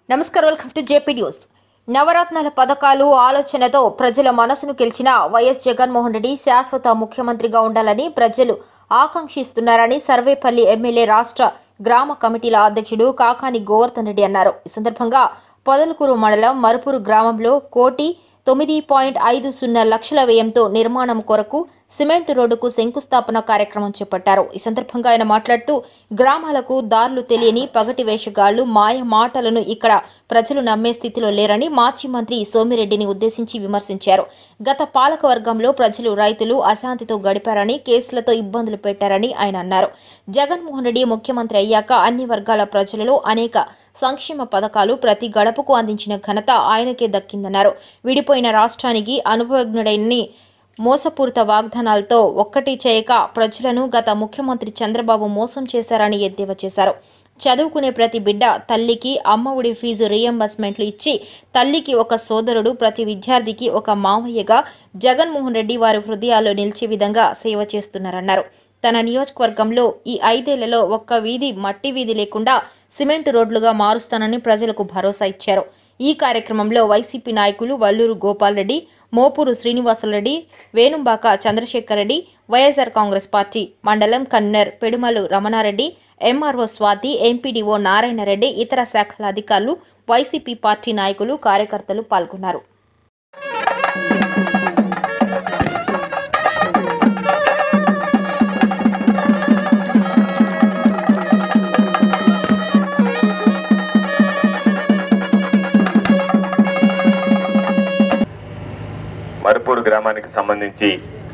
నమస్కారం welcome to JP news నవరత్నాల పథకాలు ఆలోచనతో ప్రజల మనసును గెలిచిన వైఎస్ జగన్మోహన్ రెడ్డి శాశ్వత ముఖ్యమంత్రిగా ఉండాలని ప్రజలు ఆకాంక్షిస్తున్నారని సర్వేపల్లి ఎమ్మెల్యే రాష్ట్ర గ్రామ కమిటీల అధ్యక్షుడు కాకాని గోవర్ధన్ రెడ్డి అన్నారు ఈ సందర్భంగా పొదలకూరు మండలం మరుపూరు గ్రామంలో కోటి తొమ్మిది పాయింట్ ఐదు సున్నా లక్షల వ్యయంతో నిర్మాణం కొరకు సిమెంట్ రోడ్డుకు శంకుస్థాపన కార్యక్రమం చేపట్టారు ఈ సందర్భంగా ఆయన మాట్లాడుతూ గ్రామాలకు దారులు తెలియని పగటి వేషగాళ్లు మాయ మాటలను ఇక్కడ ప్రజలు నమ్మే స్థితిలో లేరని మాజీ మంత్రి సోమిరెడ్డిని ఉద్దేశించి విమర్శించారు గత పాలక వర్గంలో ప్రజలు రైతులు అశాంతితో గడిపారని కేసులతో ఇబ్బందులు పెట్టారని ఆయన అన్నారు జగన్మోహన్ రెడ్డి ముఖ్యమంత్రి అయ్యాక అన్ని వర్గాల ప్రజలలో అనేక సంక్షేమ పథకాలు ప్రతి గడపకు అందించిన ఘనత ఆయనకే దక్కిందన్నారు విడిపోయిన రాష్ట్రానికి అనుభవజ్ఞుడైన మోసపూరిత వాగ్దానాలతో ఒక్కటి చేయక ప్రజలను గత ముఖ్యమంత్రి చంద్రబాబు మోసం చేశారని ఎద్దేవా చేశారు చదువుకునే ప్రతి బిడ్డ తల్లికి అమ్మఒడి ఫీజు రీఎంబర్స్మెంట్లు ఇచ్చి తల్లికి ఒక సోదరుడు ప్రతి విద్యార్థికి ఒక మావయ్యగా జగన్మోహన్ రెడ్డి వారి హృదయాల్లో నిలిచే విధంగా సేవ చేస్తున్నారన్నారు తన నియోజకవర్గంలో ఈ ఐదేళ్లలో ఒక్క వీధి మట్టి వీధి లేకుండా సిమెంట్ రోడ్లుగా మారుస్తానని ప్రజలకు భరోసా ఇచ్చారు ఈ కార్యక్రమంలో వైసీపీ నాయకులు వల్లూరు గోపాల్ రెడ్డి మోపూరు శ్రీనివాసరెడ్డి వేణుంబాక చంద్రశేఖర్ రెడ్డి వైఎస్ఆర్ కాంగ్రెస్ పార్టీ మండలం convener Pedumalu Ramanareddy MRO Swathi MPDO Narayanareddy ఇతర శాఖల అధికారులు వైసీపీ పార్టీ నాయకులు కార్యకర్తలు పాల్గొన్నారు మరుపూరు గ్రామానికి సంబంధించి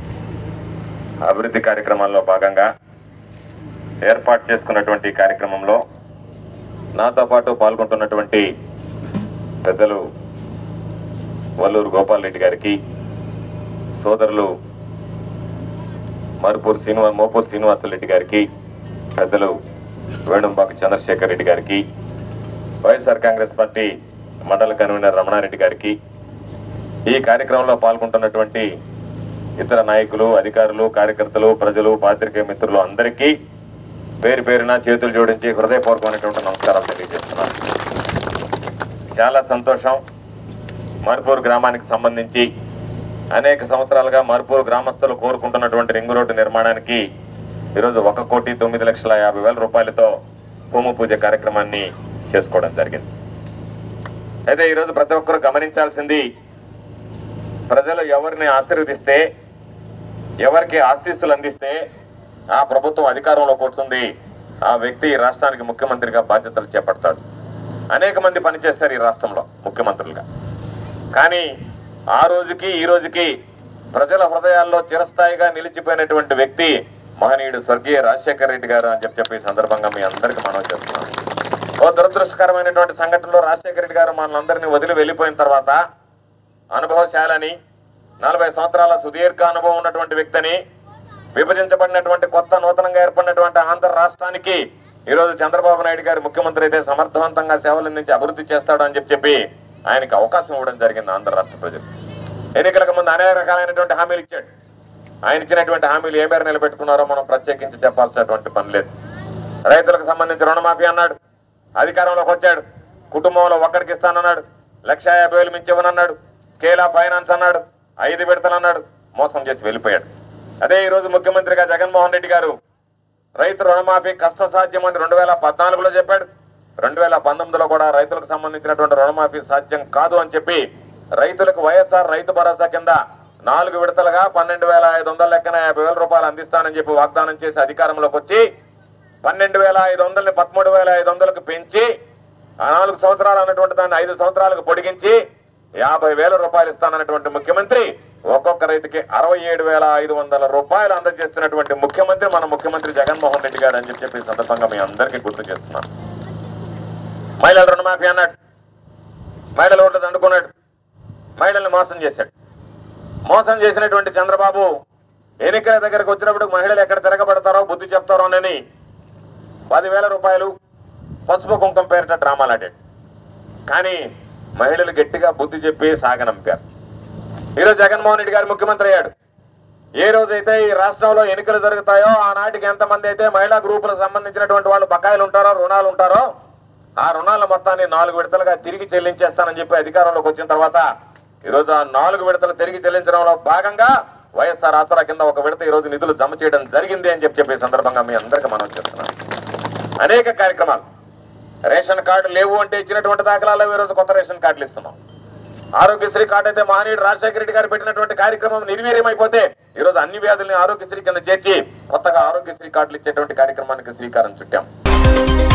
అభివృద్ధి కార్యక్రమాల్లో భాగంగా ఏర్పాటు చేసుకున్నటువంటి కార్యక్రమంలో నాతో పాటు పాల్గొంటున్నటువంటి పెద్దలు వల్లూరు గోపాల్ రెడ్డి గారికి సోదరులు మరుపూరు శ్రీనివా మోపూరు శ్రీనివాసరెడ్డి గారికి పెద్దలు వేణుంబాక చంద్రశేఖర్ రెడ్డి గారికి వైఎస్ఆర్ కాంగ్రెస్ పార్టీ మండల కన్వీనర్ రమణారెడ్డి గారికి ఈ కార్యక్రమంలో పాల్గొంటున్నటువంటి ఇతర నాయకులు అధికారులు కార్యకర్తలు ప్రజలు పాత్రికేయ మిత్రులు అందరికీ పేరు పేరున చేతులు జోడించి హృదయపూర్వకమైనటువంటి నమస్కారం తెలియజేస్తున్నాను చాలా సంతోషం మర్పూర్ గ్రామానికి సంబంధించి అనేక సంవత్సరాలుగా మర్పూర్ గ్రామస్తులు కోరుకుంటున్నటువంటి రింగు రోడ్డు నిర్మాణానికి ఈరోజు ఒక కోటి తొమ్మిది లక్షల యాభై వేల రూపాయలతో భూమి పూజ కార్యక్రమాన్ని చేసుకోవడం జరిగింది అయితే ఈరోజు ప్రతి ఒక్కరు గమనించాల్సింది ప్రజలు ఎవరిని ఆశీర్వదిస్తే ఎవరికి ఆశీస్సులు అందిస్తే ఆ ప్రభుత్వం అధికారంలోకి వస్తుంది ఆ వ్యక్తి ఈ రాష్ట్రానికి ముఖ్యమంత్రిగా బాధ్యతలు చేపడతాడు అనేక మంది పనిచేస్తారు ఈ రాష్ట్రంలో ముఖ్యమంత్రులుగా కానీ ఆ రోజుకి ఈ రోజుకి ప్రజల హృదయాల్లో చిరస్థాయిగా నిలిచిపోయినటువంటి వ్యక్తి మహనీయుడు స్వర్గీయ రాజశేఖర రెడ్డి గారు అని చెప్పి చెప్పి ఈ సందర్భంగా మీ అందరికీ మనం చేస్తున్నాం ఓ దురదృష్టకరమైనటువంటి సంఘటనలో రాజశేఖర రెడ్డి గారు మనందరినీ వదిలి వెళ్ళిపోయిన తర్వాత అనుభవశాలని నలభై సంవత్సరాల సుదీర్ఘ అనుభవం ఉన్నటువంటి వ్యక్తిని విభజించబడినటువంటి కొత్త నూతనంగా ఏర్పడినటువంటి ఆంధ్ర రాష్ట్రానికి ఈరోజు చంద్రబాబు నాయుడు గారు ముఖ్యమంత్రి అయితే సమర్థవంతంగా సేవలు అందించి అభివృద్ధి చేస్తాడు అని చెప్పి చెప్పి ఆయనకి అవకాశం ఇవ్వడం జరిగింది ఆంధ్ర రాష్ట్ర ప్రజలు ఎన్నికలకు ముందు అనేక రకాలైనటువంటి హామీలు ఇచ్చాడు ఆయన ఇచ్చినటువంటి హామీలు ఏ మేర నిలబెట్టుకున్నారో మనం ప్రత్యేకించి చెప్పాల్సినటువంటి పని లేదు రైతులకు సంబంధించి రుణమాఫీ అన్నాడు అధికారంలోకి వచ్చాడు కుటుంబంలో ఒక్కడికి ఇస్తానన్నాడు లక్ష యాభై వేలు మించి ఇవ్వనన్నాడు స్కేల్ ఆఫ్ ఫైనాన్స్ అన్నాడు ఐదు విడతలు అన్నాడు మోసం చేసి వెళ్ళిపోయాడు అదే ఈ రోజు ముఖ్యమంత్రిగా జగన్మోహన్ రెడ్డి గారు రైతు రుణమాఫీ కష్ట సాధ్యం అని రెండు వేల పద్నాలుగులో చెప్పాడు రెండు వేల పంతొమ్మిదిలో కూడా రైతులకు సంబంధించినటువంటి రుణమాఫీ సాధ్యం కాదు అని చెప్పి రైతులకు వైఎస్ఆర్ రైతు భరోసా కింద నాలుగు విడతలుగా పన్నెండు వేల ఐదు వందల లెక్కన యాభై వేల రూపాయలు అందిస్తానని చెప్పి వాగ్దానం చేసి అధికారంలోకి వచ్చి పన్నెండు వేల ఐదు వందలని పదమూడు వేల ఐదు వందలకు పెంచి ఆ నాలుగు సంవత్సరాలు అన్నటువంటి దాన్ని ఐదు సంవత్సరాలకు పొడిగించి యాభై వేల రూపాయలు ఇస్తానన్నటువంటి ముఖ్యమంత్రి ఒక్కొక్క రైతుకి అరవై ఏడు వేల ఐదు వందల రూపాయలు అందజేస్తున్నటువంటి ముఖ్యమంత్రి మన ముఖ్యమంత్రి జగన్మోహన్ రెడ్డి గారు అని చెప్పి చెప్పి ఈ సందర్భంగా మీ అందరికీ గుర్తు చేస్తున్నాను మహిళల రుణమాఫీ అన్నాడు మహిళల ఓట్లు దండుకున్నాడు మహిళల్ని మోసం చేశాడు మోసం చేసినటువంటి చంద్రబాబు ఎన్నికల దగ్గరకు వచ్చినప్పుడు మహిళలు ఎక్కడ తిరగబడతారో బుద్ధి చెప్తారో అని పదివేల రూపాయలు పసుపు కుంకుమ పేరిట డ్రామాలు ఆడాడు కానీ మహిళలు గట్టిగా బుద్ధి చెప్పి సాగనంపారు ఈరోజు జగన్మోహన్ రెడ్డి గారు ముఖ్యమంత్రి అయ్యాడు ఏ రోజైతే ఈ రాష్ట్రంలో ఎన్నికలు జరుగుతాయో ఆనాటికి ఎంతమంది అయితే మహిళా గ్రూపులకు సంబంధించినటువంటి వాళ్ళు బకాయిలు ఉంటారో రుణాలు ఉంటారో ఆ రుణాల మొత్తాన్ని నాలుగు విడతలుగా తిరిగి చెల్లించేస్తానని చెప్పి అధికారంలోకి వచ్చిన తర్వాత ఈరోజు ఆ నాలుగు విడతలు తిరిగి చెల్లించడంలో భాగంగా వైఎస్ఆర్ ఆసరా కింద ఒక విడత ఈ రోజు నిధులు జమ చేయడం జరిగింది అని చెప్పి చెప్పే సందర్భంగా మీ అందరికీ మనం చెప్తున్నాం అనేక కార్యక్రమాలు రేషన్ కార్డు లేవు అంటే ఇచ్చినటువంటి దాఖలాలు ఈ రోజు కొత్త రేషన్ కార్డులు ఇస్తున్నాం ఆరోగ్యశ్రీ కార్డు అయితే మహనీయుడు రాజశేఖర రెడ్డి గారు పెట్టినటువంటి కార్యక్రమం నిర్వీర్యమైపోతే ఈ రోజు అన్ని వ్యాధుల్ని ఆరోగ్యశ్రీ కింద చేర్చి కొత్తగా ఆరోగ్యశ్రీ కార్డులు ఇచ్చేటువంటి కార్యక్రమానికి శ్రీకారం చుట్టాం